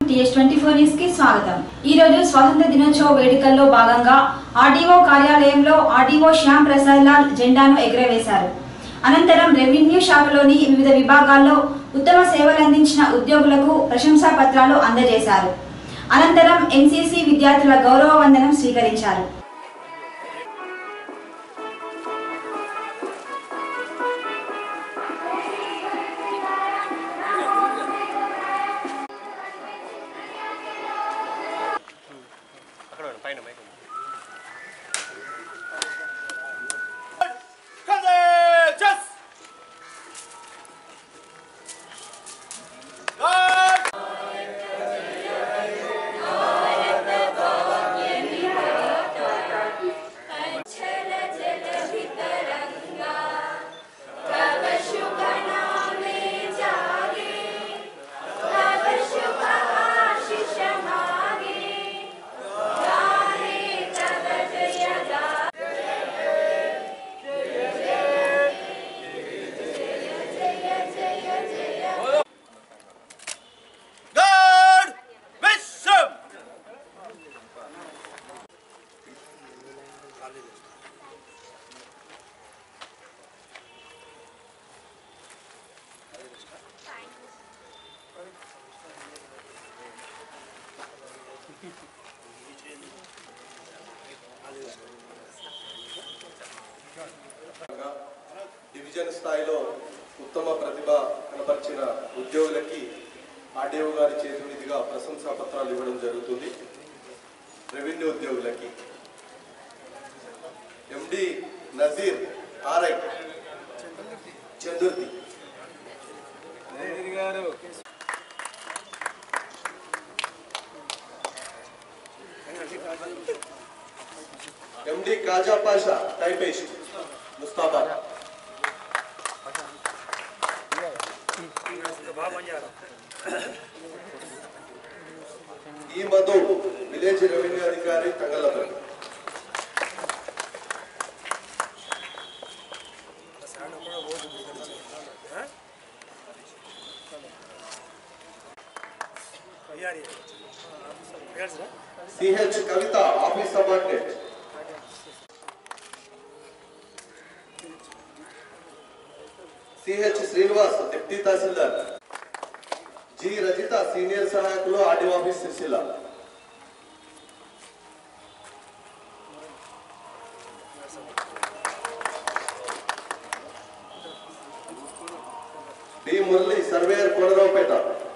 TS twenty four news కి స్వాగతం ఈ రోజు స్వాతంత్ర దినోత్సవ వేడుకల్లో భాగంగా ఆర్డీఓ కార్యాలయంలో ఆర్డీఓ శ్యామ్ ప్రసాద్ లాల్ జెండాను ఎగురవేశారు అనంతరం రెవెన్యూ శాఖలోని వివిధ విభాగాల్లో ఉత్తమ సేవలు అందించిన ఉద్యోగులకు ప్రశంసా పత్రాలు అందజేశారు అనంతరం ఎన్సీసీ విద్యార్థుల గౌరవ వందనం స్వీకరించారు అక్కడ ఉండు, పైన మైక్ ఉంది. छल जल भितरंगा तव शुभ नामे जागे तव शुभ आशीष मागे गाहे तव जय गा God Wisdom! డివిజన్ స్థాయిలో ఉత్తమ ప్రతిభ కనపరిచిన ఉద్యోగులకి ఆర్డీఓ గారి చేతి మీదుగా ప్రశంసా పత్రాలు ఇవ్వడం జరుగుతుంది రెవెన్యూ ఉద్యోగులకి MD Nazeer RI Chandurthi MD Khaja Pasha typist Mustabad E Madhu village revenue అధికారి Thangallapalli CH Kavitha office subordinate CH Srinivas deputy tahsildar G Rajitha senior సహాయకులు RDO office Sircilla B Murali surveyor Konaraopet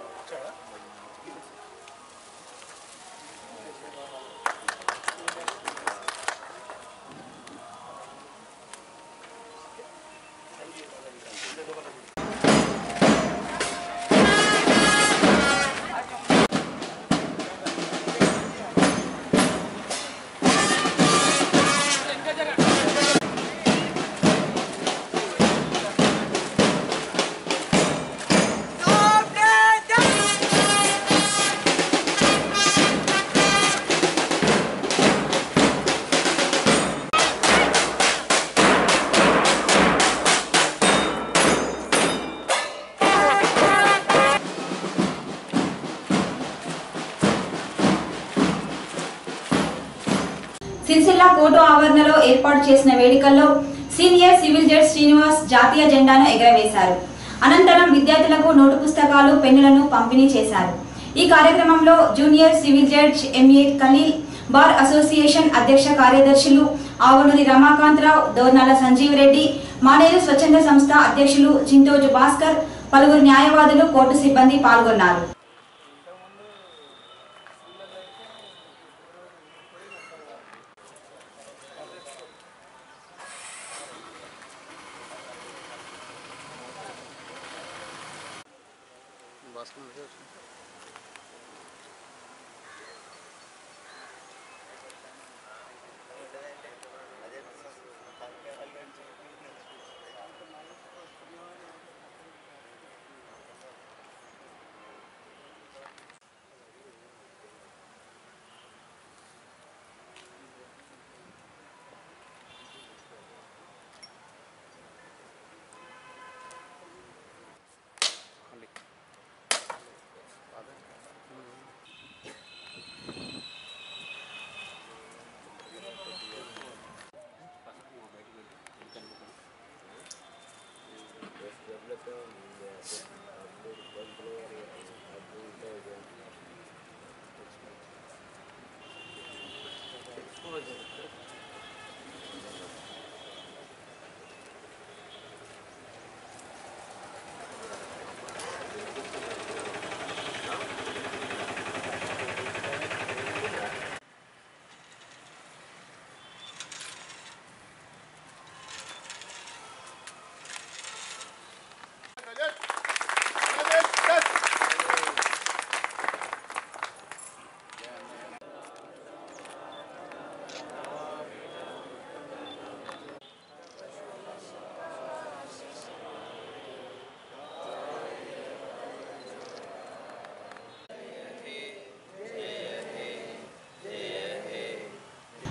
Sircilla court ఆవరణలో ఏర్పాటు చేసిన వేడుకల్లో సీనియర్ సివిల్ జడ్జ్ శ్రీనివాస్ జాతీయ జెండాను ఎగరవేశారు అనంతరం విద్యార్థులకు నోటు పుస్తకాలు పెన్నులను పంపిణీ చేశారు ఈ కార్యక్రమంలో junior civil judge MA Khaleel bar association అధ్యక్ష కార్యదర్శులు ఆవునూరి రమాకాంతరావు దోర్నాల సంజీవ్ రెడ్డి మానేరు స్వచ్ఛంద సంస్థ అధ్యక్షులు చింతోజు భాస్కర్ పలువురు న్యాయవాదులు కోర్టు సిబ్బంది పాల్గొన్నారు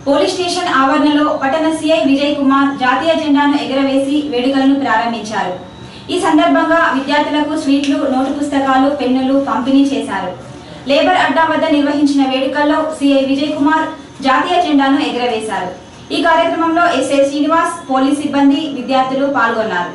పోలీస్ స్టేషన్ ఆవరణలో పట్టణ సిఐ విజయ్ కుమార్ జాతీయ జెండాను ఎగరవేసి వేడుకలను ప్రారంభించారు ఈ సందర్భంగా విద్యార్థులకు స్వీట్లు నోటు పుస్తకాలు పెన్నులు పంపిణీ చేశారు లేబర్ అడ్డా వద్ద నిర్వహించిన వేడుకల్లో సిఐ విజయ్ కుమార్ జాతీయ జెండాను ఎగరవేశారు ఈ కార్యక్రమంలో ఎస్ఐ శ్రీనివాస్ పోలీస్ సిబ్బంది విద్యార్థులు పాల్గొన్నారు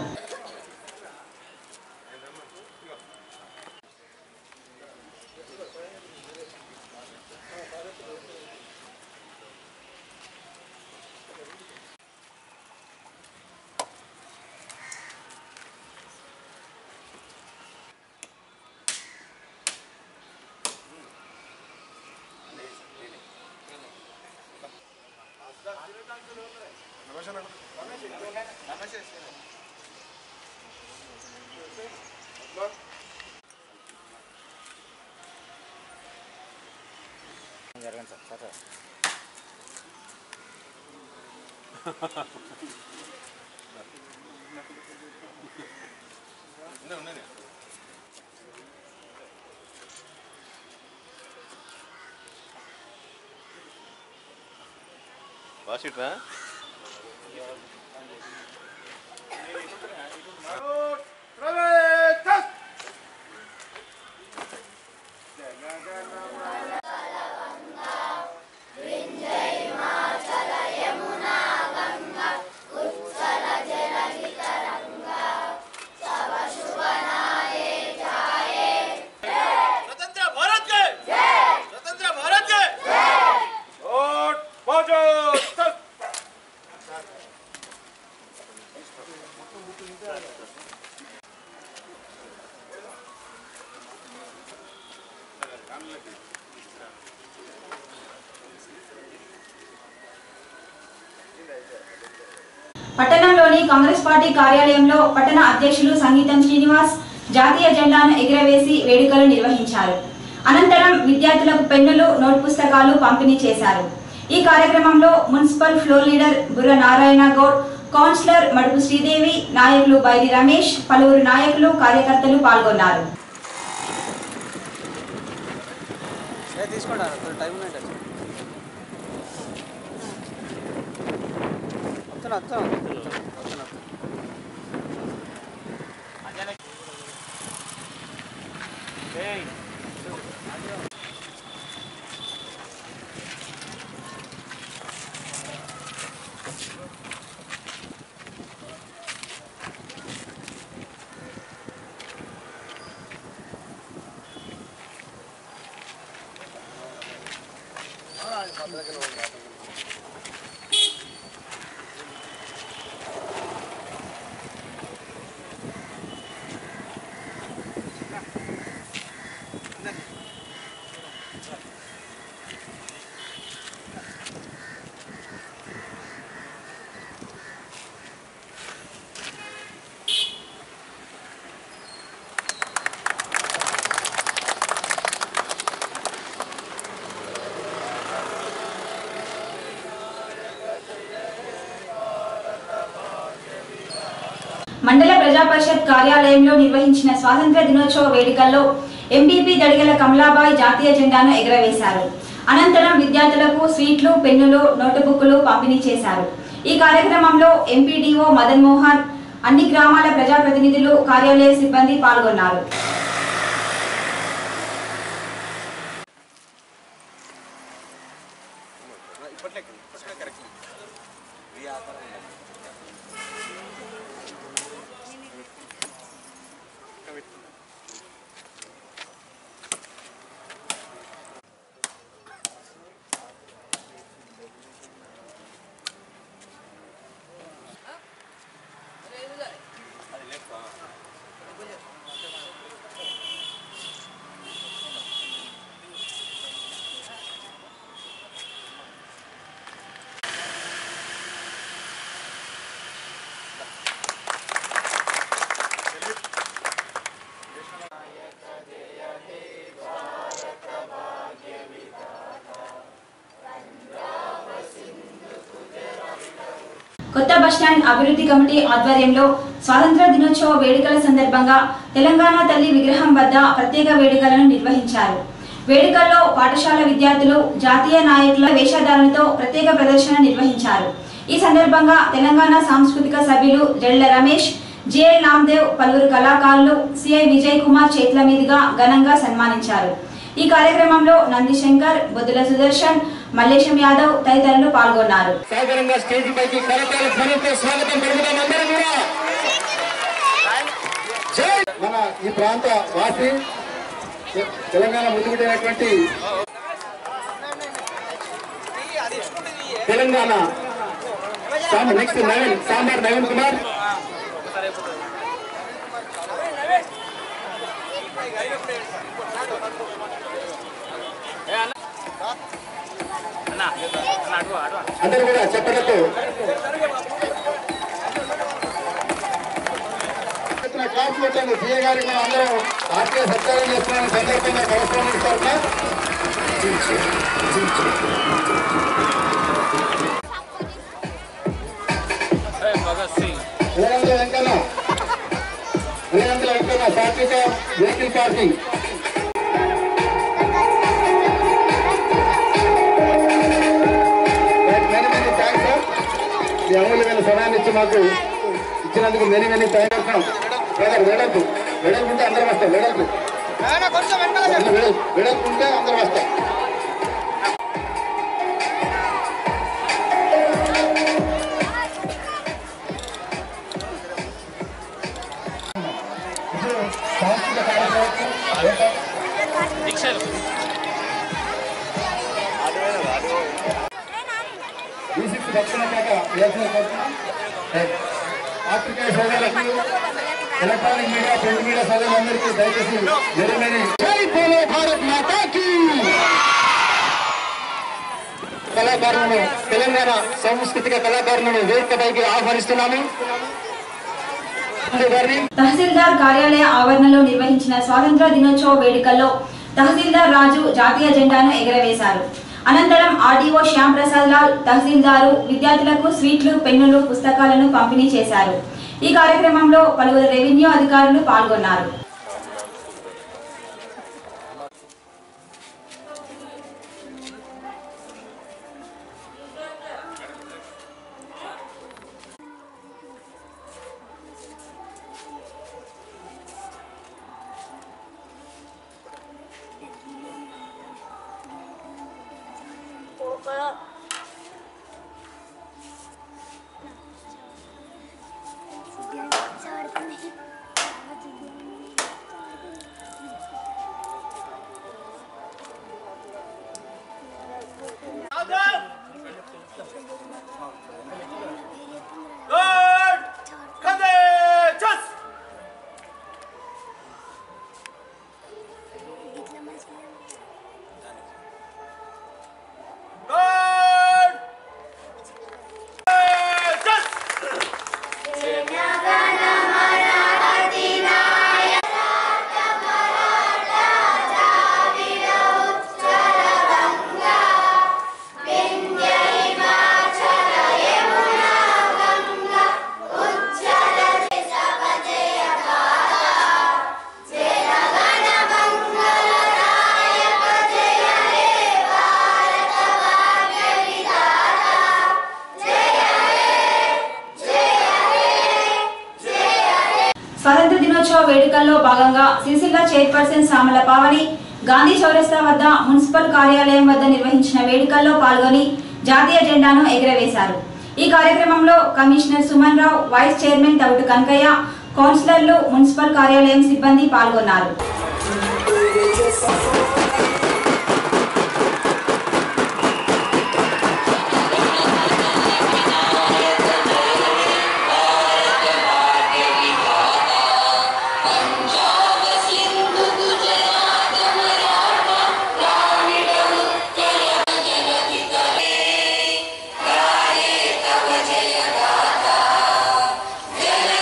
వాసిట్రా स्वतंत्र भारत के स्वतंत्र भारत के और पहुंचो పట్టణంలోని కాంగ్రెస్ పార్టీ కార్యాలయంలో పట్టణ అధ్యక్షులు సంగీతం శ్రీనివాస్ జాతీయ జెండాను ఎగురవేసి వేడుకలు నిర్వహించారు అనంతరం విద్యార్థులకు పెన్నులు నోట్ పుస్తకాలు పంపిణీ చేశారు ఈ కార్యక్రమంలో municipal floor leader Burra Narayana Goud councillor Madupu Sridevi నాయకులు బైరి రమేష్ పలువురు నాయకులు కార్యకర్తలు పాల్గొన్నారు తీసుకోండి కొంచెం టైం ఉన్నట్టు వస్తున్నా వస్తున్నా మండల ప్రజా పరిషత్ కార్యాలయంలో నిర్వహించిన స్వాతంత్ర దినోత్సవ వేడుకల్లో ఎంపీపీ దడిగల కమలాబాయ్ జాతీయ జెండాను ఎగురవేశారు అనంతరం విద్యార్థులకు స్వీట్లు పెన్నులు నోటుబుక్లు పంపిణీ చేశారు ఈ కార్యక్రమంలో ఎంపీడీఓ మదన్ మోహన్ అన్ని గ్రామాల ప్రజాప్రతినిధులు కార్యాలయ సిబ్బంది పాల్గొన్నారు కొత్త బస్టాండ్ అభివృద్ధి కమిటీ ఆధ్వర్యంలో స్వాతంత్ర దినోత్సవ వేడుకల సందర్భంగా తెలంగాణ తల్లి విగ్రహం వద్ద ప్రత్యేక వేడుకలను నిర్వహించారు వేడుకల్లో పాఠశాల విద్యార్థులు జాతీయ నాయకుల వేషధారణతో ప్రత్యేక ప్రదర్శన నిర్వహించారు ఈ సందర్భంగా తెలంగాణ సాంస్కృతిక సభ్యులు జెళ్ల రమేష్ జేఎల్ నామ్దేవ్ పలువురు కళాకారులు సిఐ విజయ్ కుమార్ చేతుల మీదుగా ఘనంగా సన్మానించారు ఈ కార్యక్రమంలో నందిశంకర్ బొద్దుల సుదర్శన్ మల్లేశం యాదవ్ తదితరులు పాల్గొన్నారు సాధారణంగా స్టేజ్ పైకి కరతాల ధ్వనితో స్వాగతం పలుకుదాం అందరం కూడా జై మన ఈ ప్రాంత వాసి తె- తెలంగాణ ముద్దుగుడైనటువంటి తెలంగాణ నెక్స్ట్ నవీన్ సాంబార్ నవీన్ కుమార్ అందరూ కూడా చెప్పడంతో క్లాస్ పెట్టండి సీఏ గారికి మనం అందరం ఆర్టీఐ సత్కారం చేస్తున్నాం సందర్భంగా కలెక్టర్ తరఫున ఉదయంలో వెంకన్న ఉదయంలో Venkanna Satvika vehicle parking many many thanks sir మీ అమూల్యమైన సమయాన్ని ఇచ్చి మాకు ఇచ్చినందుకు మెనీ మెనీ థ్యాంక్స్ బ్రదర్ వెడల్పు వెడల్పు ఉంటే అందరం వస్తాం వెడల్పు వెడల్పు వెడల్పు ఉంటే అందరం వస్తాం ఇప్పుడు సాంస్కృతిక కార్యక్రమం బీసీసీ దక్షిణ శాఖ వేసిన కోరుతున్నాం ఆర్థిక సోదరులకు ఎలక్ట్రానిక్ మీడియా ప్రింట్ మీడియా సోదరులందరికీ దయచేసి వెరీ వెరీ జై బోలో భారత్ మాతాకి కళాకారులను తెలంగాణ సాంస్కృతిక కళాకారులను వేదికపైకి ఆహ్వానిస్తున్నాము గారిని తహసీల్దార్ కార్యాలయ ఆవరణలో నిర్వహించిన స్వాతంత్ర దినోత్సవ వేడుకల్లో తహసీల్దార్ రాజు జాతీయ జెండాను ఎగురవేశారు అనంతరం ఆర్డీఓ శ్యామ్ ప్రసాద్ లాల్ తహసీల్దారు విద్యార్థులకు స్వీట్లు పెన్నులు పుస్తకాలను పంపిణీ చేశారు ఈ కార్యక్రమంలో పలువురు రెవెన్యూ అధికారులు పాల్గొన్నారు Good. Courageous. Good. Courageous. స్వాతంత్ర దినోత్సవ వేడుకల్లో భాగంగా సిరిసిల్ల చైర్పర్సన్ సామల పావని గాంధీ చౌరస్తా వద్ద మున్సిపల్ కార్యాలయం వద్ద నిర్వహించిన వేడుకల్లో పాల్గొని జాతీయ జెండాను ఎగురవేశారు ఈ కార్యక్రమంలో commissioner Suman Rao vice chairman Thavutu Kanakaiah కౌన్సిలర్లు మున్సిపల్ కార్యాలయం సిబ్బంది పాల్గొన్నారు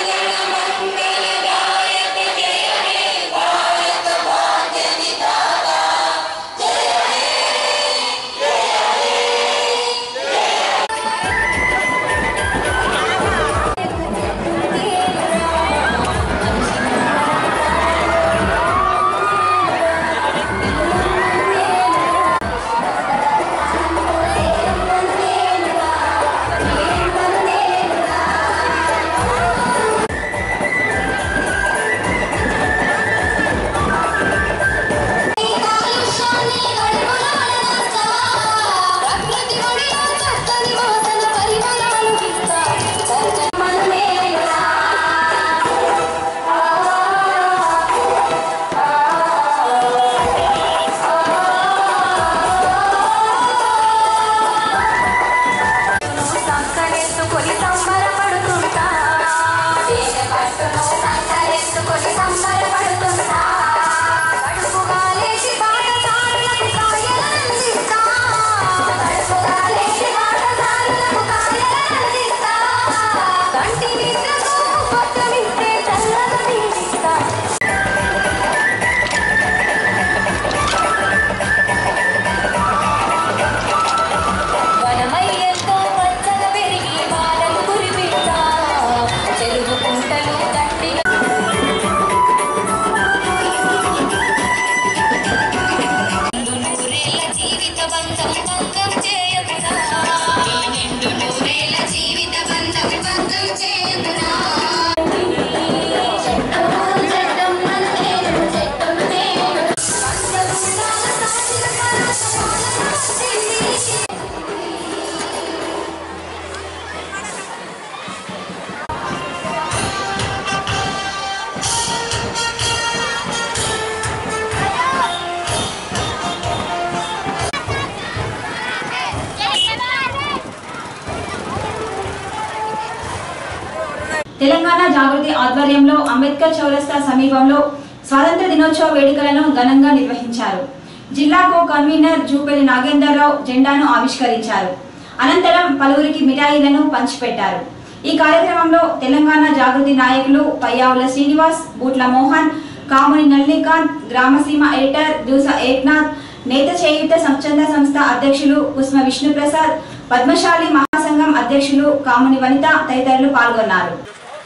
జయ తెలంగాణ జాగృతి ఆధ్వర్యంలో అంబేద్కర్ చౌరస్తా సమీపంలో స్వాతంత్ర దినోత్సవ వేడుకలను ఘనంగా నిర్వహించారు జిల్లాకు కన్వీనర్ జూపల్లి నాగేందర్రావు జెండాను ఆవిష్కరించారు అనంతరం పలువురికి మిఠాయిలను పంచిపెట్టారు ఈ కార్యక్రమంలో తెలంగాణ జాగృతి నాయకులు పయ్యావుల శ్రీనివాస్ బూట్ల మోహన్ కాముని నల్లికాంత్ గ్రామసీమ ఎడిటర్ దూస ఏక్నాథ్ నేత చేయుత స్వచ్ఛంద సంస్థ అధ్యక్షులు కుస్మ విష్ణుప్రసాద్ పద్మశాలి మహాసంఘం అధ్యక్షులు కాముని వనిత తదితరులు పాల్గొన్నారు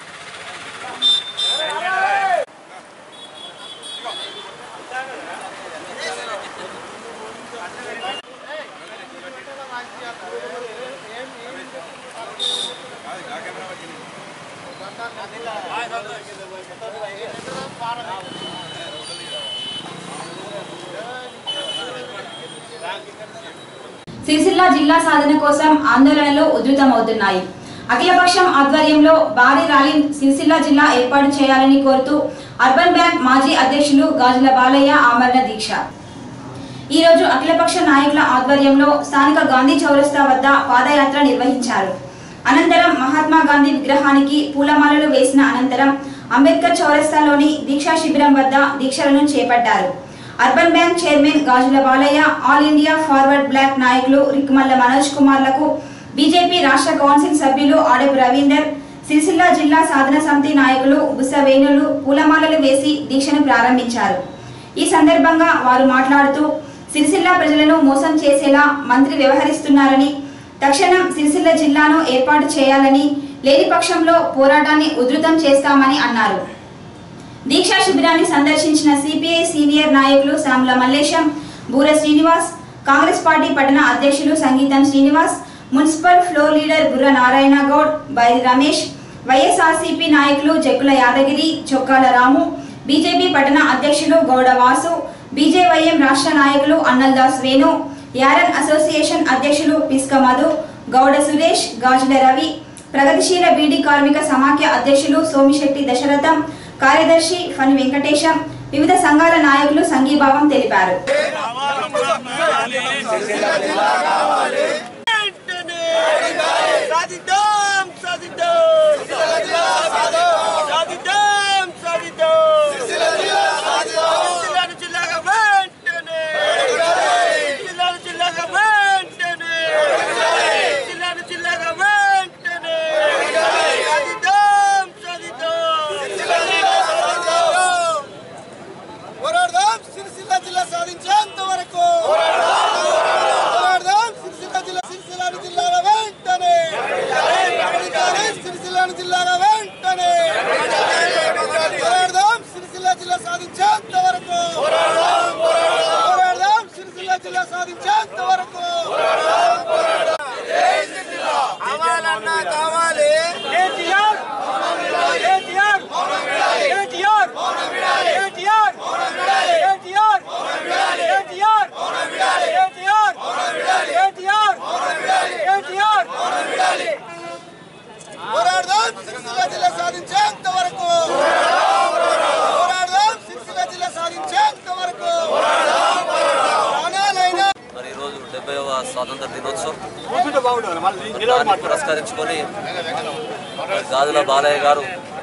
సిరిసిల్ల జిల్లా సాధన కోసం ఆందోళనలు ఉధృతమవుతున్నాయి అఖిలపక్షం ఆధ్వర్యంలో భారీ ర్యాలీ సిరిసిల్ల జిల్లా ఏర్పాటు చేయాలని కోరుతూ అర్బన్ బ్యాంక్ మాజీ అధ్యక్షులు గాజుల బాలయ్య ఆమరణ దీక్ష ఈ రోజు అఖిలపక్ష నాయకుల ఆధ్వర్యంలో స్థానిక గాంధీ చౌరస్తా వద్ద పాదయాత్ర నిర్వహించారు అనంతరం మహాత్మా గాంధీ విగ్రహానికి పూలమాలలు వేసిన అనంతరం అంబేద్కర్ చౌరస్తాలోని దీక్షా శిబిరం వద్ద దీక్షలను చేపట్టారు urban bank chairman Gajula Balaiah all India forward bloc నాయకులు రిక్మల్ల మనోజ్ కుమార్లకు బీజేపీ రాష్ట్ర కౌన్సిల్ సభ్యులు ఆడపు రవీందర్ సిరిసిల్ల జిల్లా సాధన సమితి నాయకులు బుస్స వేణులు పూలమాలలు వేసి దీక్షను ప్రారంభించారు ఈ సందర్భంగా వారు మాట్లాడుతూ సిరిసిల్ల ప్రజలను మోసం చేసేలా మంత్రి వ్యవహరిస్తున్నారని తక్షణం సిరిసిల్ల జిల్లాను ఏర్పాటు చేయాలని లేని పక్షంలో పోరాటాన్ని ఉధృతం చేస్తామని అన్నారు దీక్షా శిబిరాన్ని సందర్శించిన సిపిఐ సీనియర్ నాయకులు సాముల మల్లేశం బూర శ్రీనివాస్ కాంగ్రెస్ పార్టీ పట్టణ అధ్యక్షులు సంగీతం Srinivas municipal floor leader Burra Narayana Goud Bairi Ramesh YSRCP నాయకులు జగ్గుల యాదగిరి చొక్కాల రాము బీజేపీ పట్టణ అధ్యక్షులు గౌడ వాసు బీజేవైఎం రాష్ట్ర నాయకులు అన్నల్దాస్ వేణు యారన్ అసోసియేషన్ అధ్యక్షులు పిస్క మధు గౌడ సురేష్ గాజుల రవి ప్రగతిశీల బీడీ కార్మిక సమాఖ్య అధ్యక్షులు సోమిశెట్టి దశరథం కార్యదర్శి ఫణి వెంకటేశం వివిధ సంఘాల నాయకులు సంఘీభావం తెలిపారు సాధిద్దాం సాధిద్దాం సాధిద్దాం సాధిద్దాం జిల్లాను జిల్లాగా వెంటనే జిల్లాను జిల్లాగా వెంటనే జిల్లాను జిల్లాగా వెంటనే సాధిద్దాం సాధిద్దాం పోరాడదాం సిరిసిల్ల జిల్లా సాధించేంత వరకు పోరాడదాం సిరిసిల్ల జిల్లా సిరిసిల్లాను జిల్లాగా వెంటనే ప్రకటించాలి సిరిసిల్లాను జిల్లాగా వెంటనే పోరాడదాం సిరిసిల్ల జిల్లా సాధించేంత వరకు పోరాడదాం సిరిసిల్ల జిల్లా సాధించేంత వరకు కావాలన్నా కావాలి కేటీఆర్ కేటీఆర్ కేటీఆర్ కేటీఆర్ కేటీఆర్ కేటీఆర్ కేటీఆర్ కేటీఆర్ కేటీఆర్ పోరాడదాం సిరిసిల్ల జిల్లా సాధించేంత వరకు పోరాడదాం సిరిసిల్ల జిల్లా సాధించేంత వరకు ప్రాణాలైనా మరి ఈరోజు డెబ్బైవ స్వాతంత్ర దినోత్సవం దాన్ని పురస్కరించుకొని గాజుల బాలయ్య గారు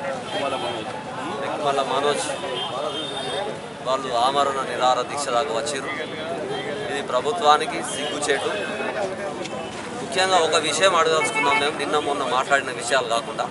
మళ్ళా మనోజ్ వాళ్ళు ఆమరణ నిరాహార దీక్ష దాకా వచ్చారు ఇది ప్రభుత్వానికి సిగ్గుచేటు ముఖ్యంగా ఒక విషయం అడగదలుచుకున్నాం మేము నిన్న మొన్న మాట్లాడిన విషయాలు కాకుండా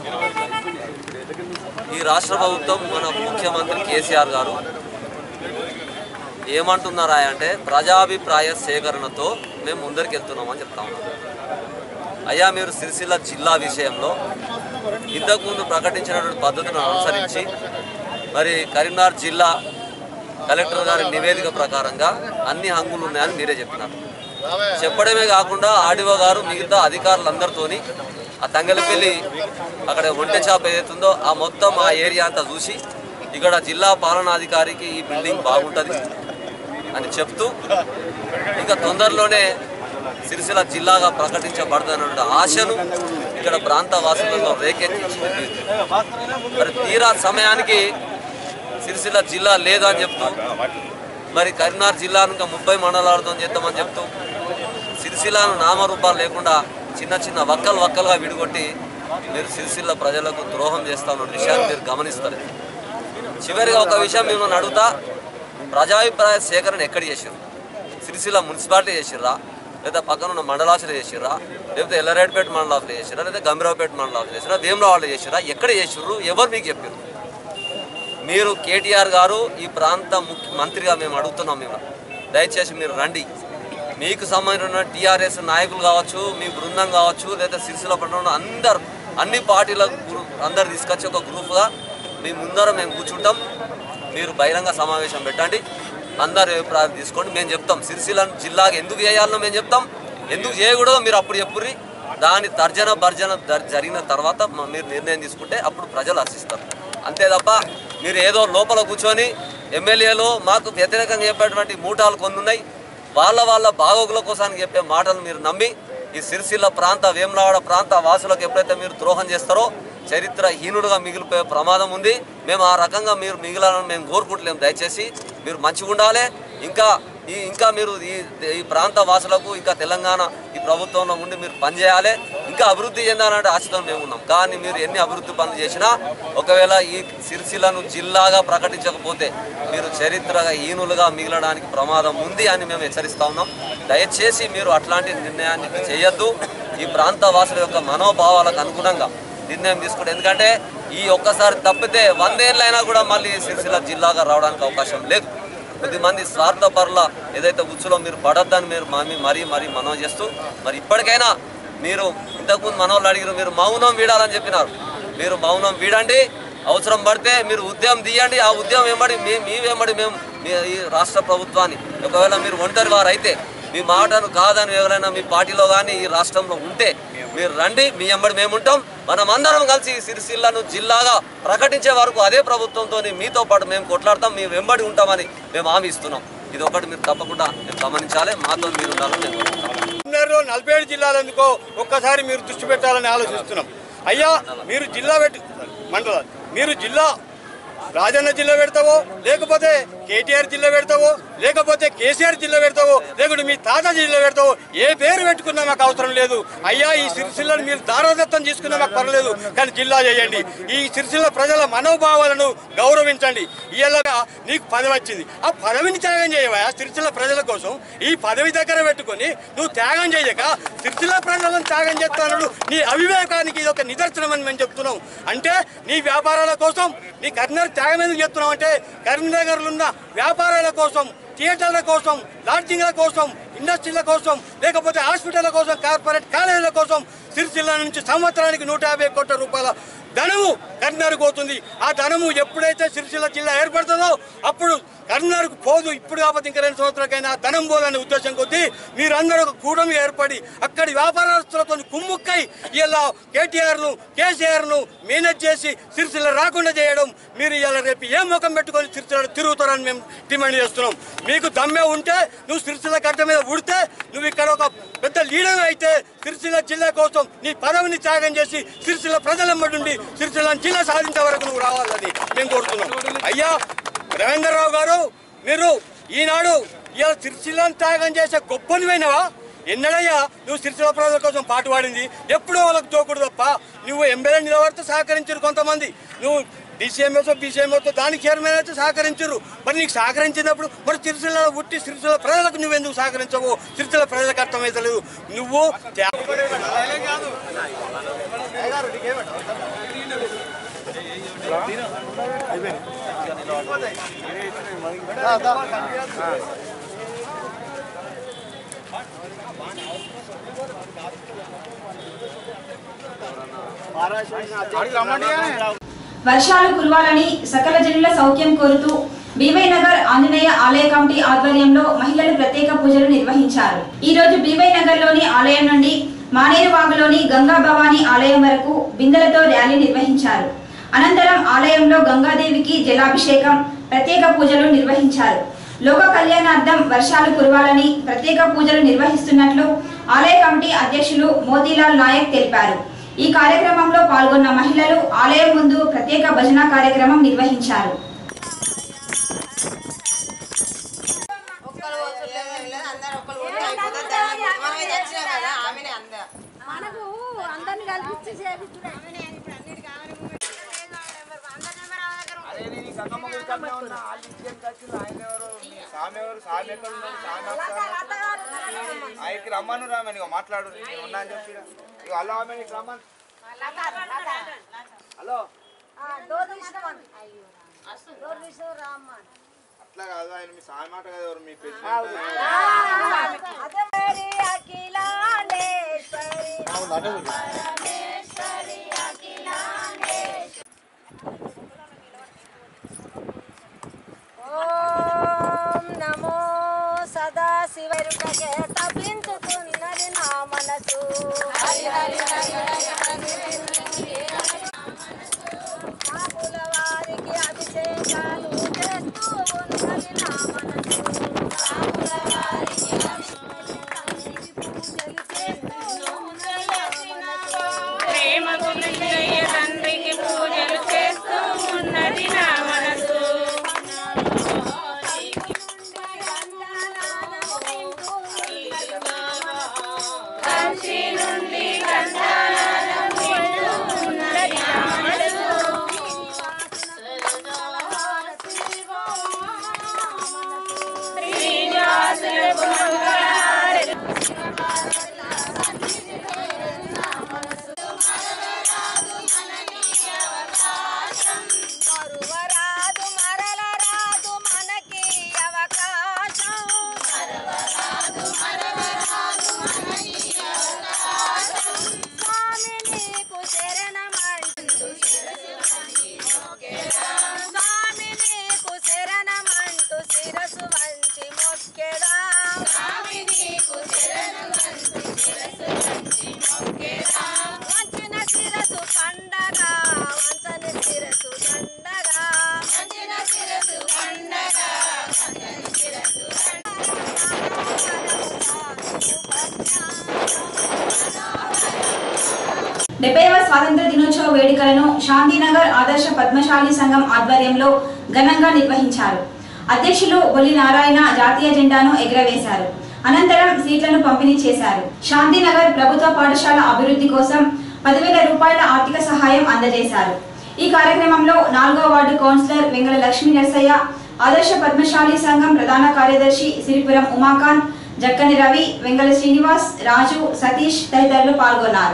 ఈ రాష్ట్ర ప్రభుత్వం మన ముఖ్యమంత్రి కేసీఆర్ గారు ఏమంటున్నారా అంటే ప్రజాభిప్రాయ సేకరణతో మేము ముందరికి వెళ్తున్నామని చెప్తా ఉన్నాం అయ్యా మీరు సిరిసిల్ల జిల్లా విషయంలో ఇంతకుముందు ప్రకటించినటువంటి పద్ధతిని అనుసరించి మరి కరీంనగర్ జిల్లా కలెక్టర్ గారి నివేదిక ప్రకారంగా అన్ని హంగులు ఉన్నాయని మీరే చెప్పినారు చెప్పడమే కాకుండా ఆడివో గారు మిగతా అధికారులందరితోని ఆ తంగలపల్లి అక్కడ ఒంటె చాప ఏదైతుందో ఆ మొత్తం ఆ ఏరియా అంతా చూసి ఇక్కడ జిల్లా పాలనాధికారికి ఈ బిల్డింగ్ బాగుంటుంది అని చెప్తూ ఇంకా తొందరలోనే సిరిసిల్ల జిల్లాగా ప్రకటించబడుతున్న ఆశను ఇక్కడ ప్రాంత వాసులలో రేకెత్తించింది మరి తీరా సమయానికి సిరిసిల్ల జిల్లా లేదు అని చెప్తూ మరి కరీంనగర్ జిల్లాను ఇంకా ముప్పై మండలాలతో చేద్దామని చెప్తూ సిరిసిల్లను నామరూపాలు లేకుండా చిన్న చిన్న వక్కలు వక్కలుగా విడిగొట్టి మీరు సిరిసిల్ల ప్రజలకు ద్రోహం చేస్తా ఉన్న విషయాన్ని మీరు గమనిస్తారు చివరిగా ఒక విషయం మిమ్మల్ని అడుగుతా ప్రజాభిప్రాయ సేకరణ ఎక్కడ చేసారు సిరిసిల్ల మున్సిపాలిటీ చేసిర్రా లేదా పక్కన ఉన్న మండలాసులు చేసిర్రా లేకపోతే ఎల్లరేడ్పేట మండల ఆఫీసులు చేసిర్రా లేదా గంభీరావుపేట మండల ఆఫీసులు చేసిర్రా వేమరావాళ్ళు చేసిర్రా ఎక్కడ చేసిర్రు ఎవరు మీకు చెప్పారు మీరు కేటీఆర్ గారు ఈ ప్రాంత ముఖ్య మంత్రిగా మేము అడుగుతున్నాం మేము దయచేసి మీరు రండి మీకు సంబంధించిన టీఆర్ఎస్ నాయకులు కావచ్చు మీ బృందం కావచ్చు లేదా సిరిసిల్ల పట్టణంలో అందరు అన్ని పార్టీల గ్రూ- అందరు తీసుకొచ్చి ఒక గ్రూప్గా మీ ముందర మేము కూర్చుంటాం మీరు బహిరంగ సమావేశం పెట్టండి అందరు అభిప్రాయాలు తీసుకోండి మేము చెప్తాం సిరిసిల్ల జిల్లాకి ఎందుకు చేయాలనో మేము చెప్తాం ఎందుకు చేయకూడదో మీరు అప్పుడు చెప్పుర్రి దాని తర్జన భర్జన జ- జరిగిన తర్వాత మ- మీరు నిర్ణయం తీసుకుంటే అప్పుడు ప్రజలు హర్షిస్తారు అంతే తప్ప మీరు ఏదో లోపల కూర్చొని ఎమ్మెల్యేలు మాకు వ్యతిరేకంగా చెప్పేటువంటి మూటాలు కొన్ని ఉన్నాయి వాళ్ళ వాళ్ళ బాగోగుల కోసానికి చెప్పే మాటలు మీరు నమ్మి ఈ సిరిసిల్ల ప్రాంత వేములవాడ ప్రాంత వాసులకు ఎప్పుడైతే మీరు ద్రోహం చేస్తారో చరిత్ర హీనుడుగా మిగిలిపోయే ప్రమాదం ఉంది మేము ఆ రకంగా మీరు మిగిలాలని మేము కోరుకుంటలేము దయచేసి మీరు మంచిగా ఉండాలి ఇంకా ఈ ఇంకా మీరు ఈ ఈ ప్రాంత వాసులకు ఇంకా తెలంగాణ ఈ ప్రభుత్వంలో ఉండి మీరు పనిచేయాలి ఇంకా అభివృద్ధి చెందాలంటే ఆశతో మేము ఉన్నాం కానీ మీరు ఎన్ని అభివృద్ధి పనులు చేసినా ఒకవేళ ఈ సిరిసిల్లను జిల్లాగా ప్రకటించకపోతే మీరు చరిత్రగా హీనులుగా మిగలడానికి ప్రమాదం ఉంది అని మేము హెచ్చరిస్తా ఉన్నాం దయచేసి మీరు అట్లాంటి నిర్ణయాన్ని చేయొద్దు ఈ ప్రాంత వాసుల యొక్క మనోభావాలకు అనుగుణంగా నిర్ణయం తీసుకుంటే ఎందుకంటే ఈ ఒక్కసారి తప్పితే వందేళ్ళైనా కూడా మళ్ళీ సిరిసిల్ల జిల్లాగా రావడానికి అవకాశం లేదు కొద్దిమంది స్వార్థపరుల ఏదైతే ఉచ్చులో మీరు పడొద్దని మీరు మరీ మరీ మరీ మనం చేస్తూ మరి ఇప్పటికైనా మీరు ఇంతకుముందు మనోళ్ళు అడిగారు మీరు మౌనం వీడాలని చెప్పినారు మీరు మౌనం వీడండి అవసరం పడితే మీరు ఉద్యమం తీయండి ఆ ఉద్యమం వెంబడి మీ మీ వెంబడి మేము మీ ఈ రాష్ట్ర ప్రభుత్వాన్ని ఒకవేళ మీరు ఒంటరి వారు అయితే మీ మాటను కాదని ఎవరైనా మీ పార్టీలో కానీ ఈ రాష్ట్రంలో ఉంటే మీరు రండి మీ వెంబడి మేము ఉంటాం మనం అందరం కలిసి ఈ సిరిసిల్లను జిల్లాగా ప్రకటించే వరకు అదే ప్రభుత్వంతో మీతో పాటు మేము కొట్లాడతాం మీ వెంబడి ఉంటామని మేము హామీ ఇస్తున్నాం ఇది ఒకటి మీరు తప్పకుండా మీరు గమనించాలి మాతో మీరు ఉండాలని నేను కోరుకుంటున్నాను. ఉన్నారు నలభై ఏడు జిల్లాలు ఎందుకో ఒక్కసారి మీరు దృష్టి పెట్టాలని ఆలోచిస్తున్నాం అయ్యా మీరు జిల్లా పెట్టు మండలాలు మీరు జిల్లా రాజన్న జిల్లా పెడతావో లేకపోతే కేటీఆర్ జిల్లా పెడతావో లేకపోతే కేసీఆర్ జిల్లా పెడతావో లేకుంటే మీ తాత జిల్లా పెడతావో ఏ పేరు పెట్టుకున్నా మాకు అవసరం లేదు అయ్యా ఈ సిరిసిల్లను మీరు దారదత్తం తీసుకున్నా మాకు పర్లేదు కానీ జిల్లా చేయండి ఈ సిరిసిల్ల ప్రజల మనోభావాలను గౌరవించండి ఇలాగా నీకు పదవి వచ్చింది ఆ పదవిని త్యాగం చేయవా సిరిసిల్ల ప్రజల కోసం ఈ పదవి దగ్గర పెట్టుకొని నువ్వు త్యాగం చేయక సిరిసిల్ల ప్రజలను త్యాగం చేస్తున్నాడు నీ అవివేకానికి ఇది ఒక నిదర్శనం అని మేము చెప్తున్నాం అంటే నీ వ్యాపారాల కోసం నీ కరీంనగర్ త్యాగం ఎందుకు చెప్తున్నాం అంటే కరీంనగర్లో ఉన్న వ్యాపారాల కోసం థియేటర్ల కోసం లాడ్జింగ్ల కోసం ఇండస్ట్రీల కోసం లేకపోతే హాస్పిటల్ కోసం కార్పొరేట్ కాలేజీల కోసం సిరిసిల్ల నుంచి సంవత్సరానికి నూట యాభై కోట్ల రూపాయల ధనము కరీంనగర్ పోతుంది ఆ ధనము ఎప్పుడైతే సిరిసిల్ల జిల్లా ఏర్పడుతుందో అప్పుడు కరీంనగర్కు పోదు ఇప్పుడు కాకపోతే ఇంకా రెండు సంవత్సరాలకైనా ఆ ధనం పోదనే ఉద్దేశం కొద్దీ మీరందరూ ఒక కూటమి ఏర్పడి అక్కడి వ్యాపారస్తులతో కుమ్ముక్కై ఇలా కేటీఆర్ను కేసీఆర్ను మేనేజ్ చేసి సిరిసిల్ల రాకుండా చేయడం మీరు ఇలా రేపు ఏ ముఖం పెట్టుకొని సిరిసిల్ల తిరుగుతారని మేము డిమాండ్ చేస్తున్నాం మీకు దమ్మే ఉంటే నువ్వు సిరిసిల్ల గడ్డ మీద ఉడితే నువ్వు ఇక్కడ ఒక పెద్ద లీడర్ అయితే సిరిసిల్ల జిల్లా కోసం నీ పదవిని త్యాగం చేసి సిరిసిల్ల ప్రజలమ్మడుండి సిరిసిల్ల జిల్లా సాధించే వరకు నువ్వు రావాలని మేము కోరుతున్నాం అయ్యా రవీంద్రరావు గారు మీరు ఈనాడు ఇలా సిరిసిల్లను త్యాగం చేసే గొప్పనివైనవా ఎన్నడయ్యా నువ్వు సిరిసిల్ల ప్రజల కోసం పాటు పాడింది ఎప్పుడో వాళ్ళకి తోకుడు తప్ప నువ్వు ఎమ్మెల్యే నిలబడితే సహకరించారు కొంతమంది నువ్వు డీసీఎంఎస్ బీసీఎంఎస్ దానికి చైర్మన్ అయితే సహకరించరు మరి నీకు సహకరించినప్పుడు మరి సిరిసిల్ల పుట్టి సిరిసిల్ల ప్రజలకు నువ్వెందుకు సహకరించవు సిరిసిల్ల ప్రజలకు అర్థమవుతలేదు నువ్వు త్యా- వర్షాలు కురవాలని సకల జనుల సౌఖ్యం కోరుతూ బీవై నగర్ ఆంజనేయ ఆలయ కమిటీ ఆధ్వర్యంలో మహిళలు ప్రత్యేక పూజలు నిర్వహించారు ఈ రోజు బీవై నగర్ లోని ఆలయం నుండి మానేరు వాగులోని గంగా భవానీ ఆలయం వరకు బిందెలతో ర్యాలీ నిర్వహించారు అనంతరం ఆలయంలో గంగాదేవికి జలాభిషేకం ప్రత్యేక పూజలు నిర్వహించారు లోక కళ్యాణార్థం వర్షాలు కురవాలని ప్రత్యేక పూజలు నిర్వహిస్తున్నట్లు ఆలయ కమిటీ అధ్యక్షులు మోతీలాల్ నాయక్ తెలిపారు ఈ కార్యక్రమంలో పాల్గొన్న మహిళలు ఆలయం ముందు ప్రత్యేక భజన కార్యక్రమం నిర్వహించారు ఒక్కరు పోతుంటే ఏం లేదు అందరు ఒక్కరు పోతే అయిపోతుంది దండం పెట్టి మనం ఇది వచ్చినాం కదా ఆమెనే అందా మనకు అందరిని కలిపించి చేపిస్తున్నాయి అరే నేను ఈ గంగమ్మ గుడి కన్నా ఉన్నా వాళ్ళు ఇంటికి వచ్చింది ఆయన ఎవరు మీ స్వామి ఎవరు స్వామి ఎక్కడ ఉన్నాడు స్వామి వస్తాడు ఆయనకి రమ్మను రామని ఇగో మాట్లాడు నేను ఉన్నా అని చెప్పి ఇగో హలో ఆమె నీకు రమ్మను హలో డోర్ తీసుకోమని డోర్ తీసుకో రామ్మ అట్లా కాదు ఆయన మీ స్వామి మాట కదా ఎవరు మీ పెద్ద అదే మరి అఖిలాండేశ్వరి ఓం నమో సదా శివరుటకే తప్పించుతున్నది నా మనసు హరి హరి రాముల వారికి అభిషేకాలు చేస్తూ ఉన్నది నా మనసు రాముల వారికి ప్రేమకు నిజయ్య తండ్రికి పూజలు చేస్తూ ఉన్నది నా మనసు కాశీ నుండి గంధారం వింటూ ఉన్నది నా మనసు శ్రీనివాసులకు మంగళహారతి మరువరాదు మరల రాదు మనకి అవకాశం స్వామి నీకు శరణమంటూ స్వామి నీకు శరణమంటూ శిరసు వంచి మొక్కెదా స్వామి నీకు వంచిన శిరసు పండగ వంచని శిరసు దండగా వంచిన శిరసు పండగ వంచని శిరసు డెబ్బైవ స్వాతంత్ర దినోత్సవ వేడుకలను శాంతినగర్ ఆదర్శ పద్మశాలి సంఘం ఆధ్వర్యంలో ఘనంగా నిర్వహించారు అధ్యక్షులు బొల్లి నారాయణ జాతీయ జెండాను ఎగురవేశారు అనంతరం సీట్లను పంపిణీ చేశారు శాంతినగర్ ప్రభుత్వ పాఠశాల అభివృద్ధి కోసం పదివేల రూపాయల ఆర్థిక సహాయం అందజేశారు ఈ కార్యక్రమంలో నాలుగో వార్డు కౌన్సిలర్ వెంగళ లక్ష్మీ నరసయ్య ఆదర్శ పద్మశాలి సంఘం ప్రధాన కార్యదర్శి సిరిపురం ఉమాకాంత్ జక్కని రవి వెంగళ శ్రీనివాస్ రాజు సతీష్ తదితరులు పాల్గొన్నారు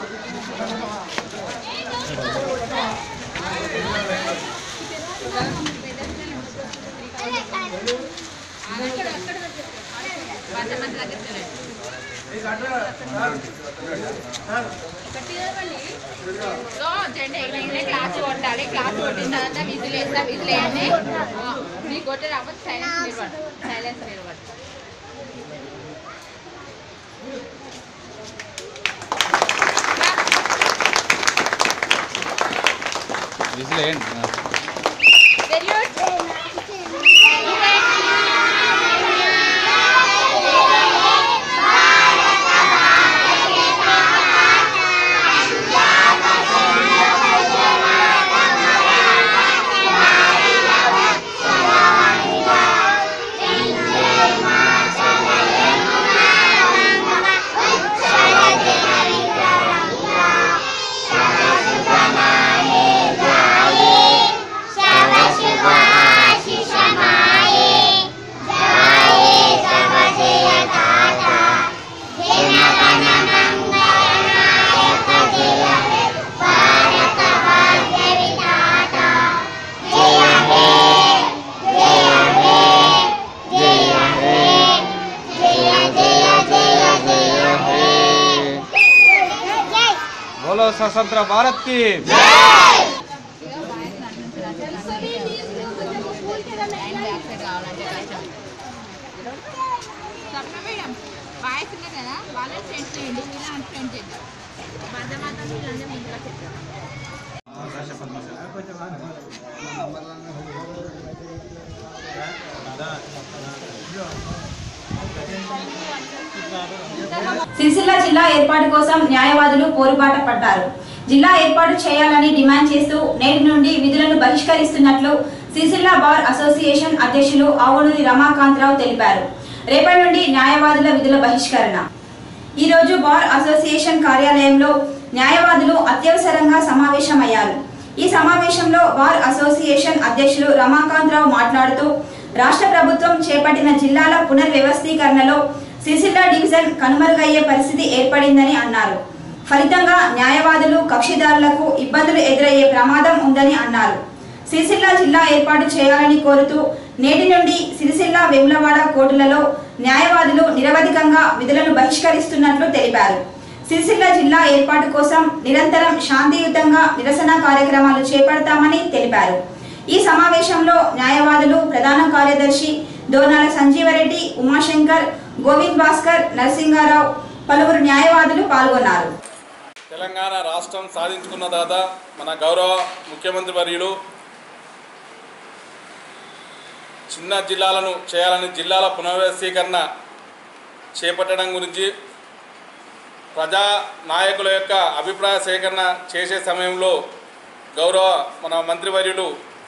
జెండా ఎగిరిగానే క్లాస్ కొట్టాలి క్లాస్ కొట్టిన తర్వాత విజిల్ వేస్తా విజిల్ వేయండి మీకు కొట్టే రాకపోతే సైలెన్స్ నిలబడు సైలెన్స్ నిలబడు వెరీ గుడ్ बोलो स्वतंत्र भारत की స్వప్న మేడం వాయిస్ ఉంది కదా వాళ్ళని ఫ్రెండ్స్ చేయండి ఇలా ఫ్రెండ్ చేయండి మధ్య మాత్రం వీళ్ళందరూ ముందుగా చెప్తారు సిరిసిల్ల జిల్లా ఏర్పాటు కోసం న్యాయవాదులు పోరుబాట పడ్డారు జిల్లా ఏర్పాటు చేయాలని డిమాండ్ చేస్తూ నేటి నుండి విధులను బహిష్కరిస్తున్నట్లు సిరిసిల్ల బార్ అసోసియేషన్ అధ్యక్షులు ఆవునూరి రమాకాంతరావు తెలిపారు రేపటి నుండి న్యాయవాదుల విధుల బహిష్కరణ ఈ రోజు బార్ అసోసియేషన్ కార్యాలయంలో న్యాయవాదులు అత్యవసరంగా సమావేశమయ్యారు ఈ సమావేశంలో బార్ అసోసియేషన్ అధ్యక్షులు రమాకాంతరావు మాట్లాడుతూ రాష్ట్ర ప్రభుత్వం చేపట్టిన జిల్లాల పునర్వ్యవస్థీకరణలో సిరిసిల్ల డివిజన్ కనుమరుగయ్యే పరిస్థితి ఏర్పడిందని అన్నారు ఫలితంగా న్యాయవాదులు కక్షిదారులకు ఇబ్బందులు ఎదురయ్యే ప్రమాదం ఉందని అన్నారు సిరిసిల్ల జిల్లా ఏర్పాటు చేయాలని కోరుతూ నేటి నుండి సిరిసిల్ల వెములవాడ కోర్టులలో న్యాయవాదులు నిరవధికంగా విధులను బహిష్కరిస్తున్నట్లు తెలిపారు సిరిసిల్ల జిల్లా ఏర్పాటు కోసం నిరంతరం శాంతియుతంగా నిరసన కార్యక్రమాలు చేపడతామని తెలిపారు ఈ సమావేశంలో న్యాయవాదులు ప్రధాన కార్యదర్శి దోనాల సంజీవరెడ్డి ఉమాశంకర్ గోవింద్ భాస్కర్ నరసింగారావు పలువురు న్యాయవాదులు పాల్గొన్నారు తెలంగాణ రాష్ట్రం సాధించుకున్న దాత మన గౌరవ ముఖ్యమంత్రి వర్యులు చిన్న జిల్లాలను చేయాలని జిల్లాల పునర్వ్యవస్థీకరణ చేపట్టడం గురించి ప్రజా నాయకుల యొక్క అభిప్రాయ సేకరణ చేసే సమయంలో గౌరవ మన మంత్రివర్యులు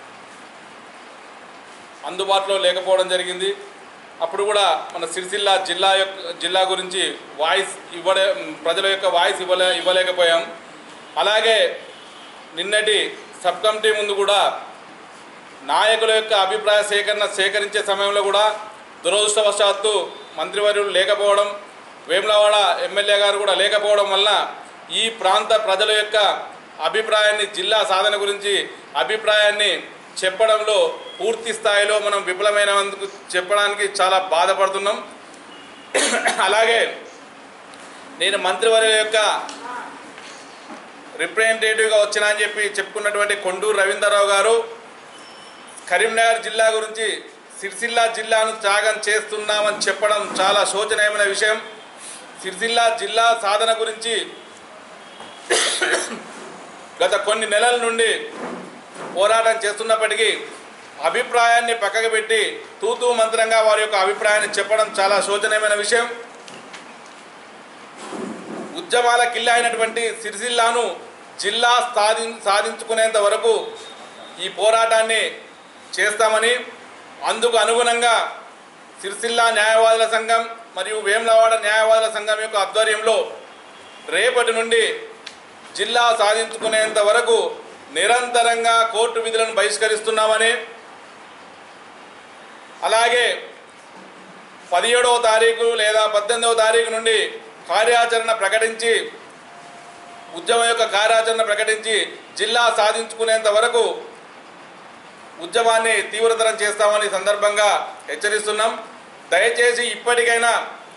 అందుబాటులో లేకపోవడం జరిగింది అప్పుడు కూడా మన సిరిసిల్ల జిల్లా యొక్క జిల్లా గురించి వాయిస్ ఇవ్వలే ప్రజల యొక్క వాయిస్ ఇవ్వలే ఇవ్వలేకపోయాం అలాగే నిన్నటి సబ్ కమిటీ ముందు కూడా నాయకుల యొక్క అభిప్రాయ సేకరణ సేకరించే సమయంలో కూడా దురదృష్టవశాత్తు మంత్రివర్యులు లేకపోవడం వేములవాడ ఎమ్మెల్యే గారు కూడా లేకపోవడం వల్ల ఈ ప్రాంత ప్రజల యొక్క అభిప్రాయాన్ని జిల్లా సాధన గురించి అభిప్రాయాన్ని చెప్పడంలో పూర్తి స్థాయిలో మనం విఫలమైనందుకు చెప్పడానికి చాలా బాధపడుతున్నాం అలాగే నేను మంత్రివర్యుల యొక్క రిప్రజెంటేటివ్గా వచ్చినా అని చెప్పి చెప్పుకున్నటువంటి కొండూరు రవీంద్రరావు గారు కరీంనగర్ జిల్లా గురించి సిరిసిల్ల జిల్లాను త్యాగం చేస్తున్నామని చెప్పడం చాలా శోచనీయమైన విషయం సిరిసిల్ల జిల్లా సాధన గురించి గత కొన్ని నెలల నుండి పోరాటం చేస్తున్నప్పటికీ అభిప్రాయాన్ని పక్కకు పెట్టి తూతూ మంత్రంగా వారి యొక్క అభిప్రాయాన్ని చెప్పడం చాలా శోచనీయమైన విషయం ఉద్యమాల కిల్ల అయినటువంటి సిరిసిల్లాను జిల్లా సాధి సాధించుకునేంత వరకు ఈ పోరాటాన్ని చేస్తామని అందుకు అనుగుణంగా సిరిసిల్ల న్యాయవాదుల సంఘం మరియు వేములవాడ న్యాయవాదుల సంఘం యొక్క ఆధ్వర్యంలో రేపటి నుండి జిల్లా సాధించుకునేంత వరకు నిరంతరంగా కోర్టు విధులను బహిష్కరిస్తున్నామని అలాగే పదిహేడవ తారీఖు లేదా పద్దెనిమిదవ తారీఖు నుండి కార్యాచరణ ప్రకటించి ఉద్యమం యొక్క కార్యాచరణ ప్రకటించి జిల్లా సాధించుకునేంత వరకు ఉద్యమాన్ని తీవ్రతరం చేస్తామని ఈ సందర్భంగా హెచ్చరిస్తున్నాం దయచేసి ఇప్పటికైనా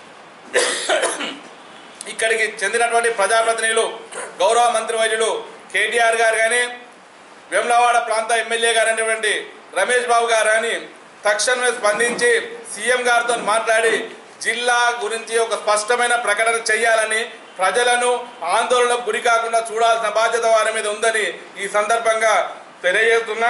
ఇక్కడికి చెందినటువంటి ప్రజాప్రతినిధులు గౌరవ మంత్రివర్యులు కేటీఆర్ గారు కానీ వేములవాడ ప్రాంత ఎమ్మెల్యే గారు అయినటువంటి రమేష్ బాబు గారు కానీ తక్షణమే స్పందించి సీఎం గారితో మాట్లాడి జిల్లా గురించి ఒక స్పష్టమైన ప్రకటన చేయాలని ప్రజలను ఆందోళనకు గురి కాకుండా చూడాల్సిన బాధ్యత వారి మీద ఉందని ఈ సందర్భంగా తెలియజేస్తున్నా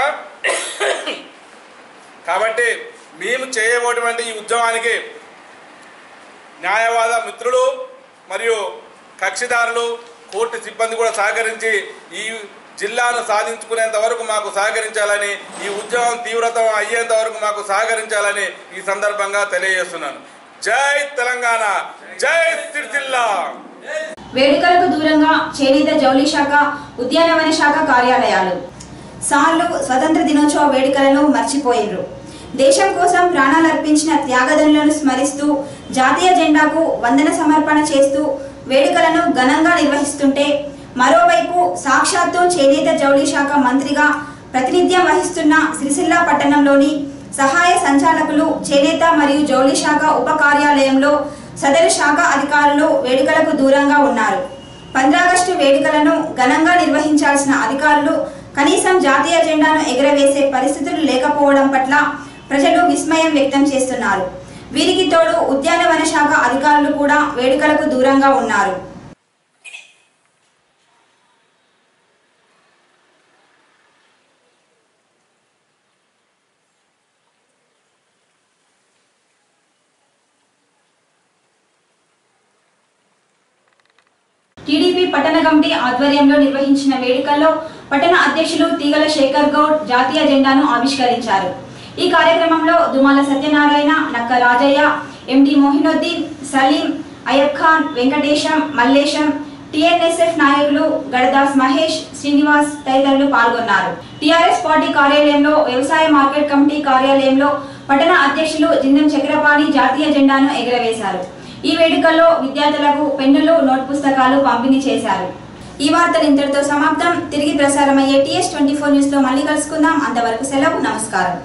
కాబట్టి మేము చేయబోటువంటి ఈ ఉద్యమానికి న్యాయవాద మిత్రులు మరియు కక్షిదారులు కోర్టు సిబ్బంది కూడా సహకరించి ఈ జిల్లాను సాధించుకునేంత వరకు మాకు సహకరించాలని ఈ ఉద్యమం తీవ్రతం అయ్యేంత వరకు మాకు సహకరించాలని ఈ సందర్భంగా తెలియజేస్తున్నాను జై తెలంగాణ జై సిరిసిల్ల వేడుకలకు దూరంగా చేనేత జౌళి శాఖ ఉద్యానవన శాఖ కార్యాలయాలు సార్లు స్వతంత్ర దినోత్సవ వేడుకలను మర్చిపోయినరు దేశం కోసం ప్రాణాలర్పించిన త్యాగదనులను స్మరిస్తూ జాతీయ జెండాకు వందన సమర్పణ చేస్తూ వేడుకలను ఘనంగా నిర్వహిస్తుంటే మరోవైపు సాక్షాత్తు చేనేత జౌళి శాఖ మంత్రిగా ప్రాతినిధ్యం వహిస్తున్న సిరిసిల్ల పట్టణంలోని సహాయ సంచాలకులు చేనేత మరియు జౌళి శాఖ ఉప కార్యాలయంలో సదరు శాఖ అధికారులు వేడుకలకు దూరంగా ఉన్నారు పంద్రాగస్టు వేడుకలను ఘనంగా నిర్వహించాల్సిన అధికారులు కనీసం జాతీయ జెండాను ఎగురవేసే పరిస్థితులు లేకపోవడం పట్ల ప్రజలు విస్మయం వ్యక్తం చేస్తున్నారు వీరికి తోడు ఉద్యానవన శాఖ అధికారులు కూడా వేడుకలకు దూరంగా ఉన్నారు టీడీపీ పట్టణ కమిటీ ఆధ్వర్యంలో నిర్వహించిన వేడుకల్లో పట్టణ అధ్యక్షులు తీగల శేఖర్ గౌడ్ జాతీయ జెండాను ఆవిష్కరించారు ఈ కార్యక్రమంలో దుమాల సత్యనారాయణ నక్క రాజయ్య ఎండి మోహినుద్దీన్ సలీం అయబ్ ఖాన్ వెంకటేశం మల్లేశం టిఎన్ఎస్ఎఫ్ నాయకులు గడదాస్ మహేష్ శ్రీనివాస్ తదితరులు పాల్గొన్నారు టిఆర్ఎస్ పార్టీ కార్యాలయంలో వ్యవసాయ మార్కెట్ కమిటీ కార్యాలయంలో పట్టణ అధ్యక్షులు జిందం చక్రపాణి జాతీయ జెండాను ఎగురవేశారు ఈ వేడుకల్లో విద్యార్థులకు పెన్నులు నోట్ పుస్తకాలు పంపిణీ చేశారు ఈ వార్తలు ఇంతటితో సమాప్తం తిరిగి ప్రసారమయ్యే టీఎస్ ట్వంటీ ఫోర్ న్యూస్ లో మళ్ళీ కలుసుకుందాం అంతవరకు సెలవు నమస్కారం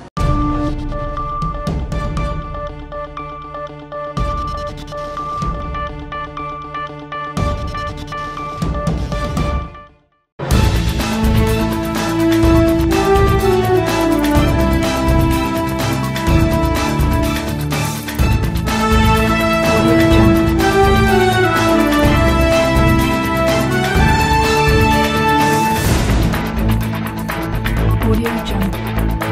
Audio Jungle.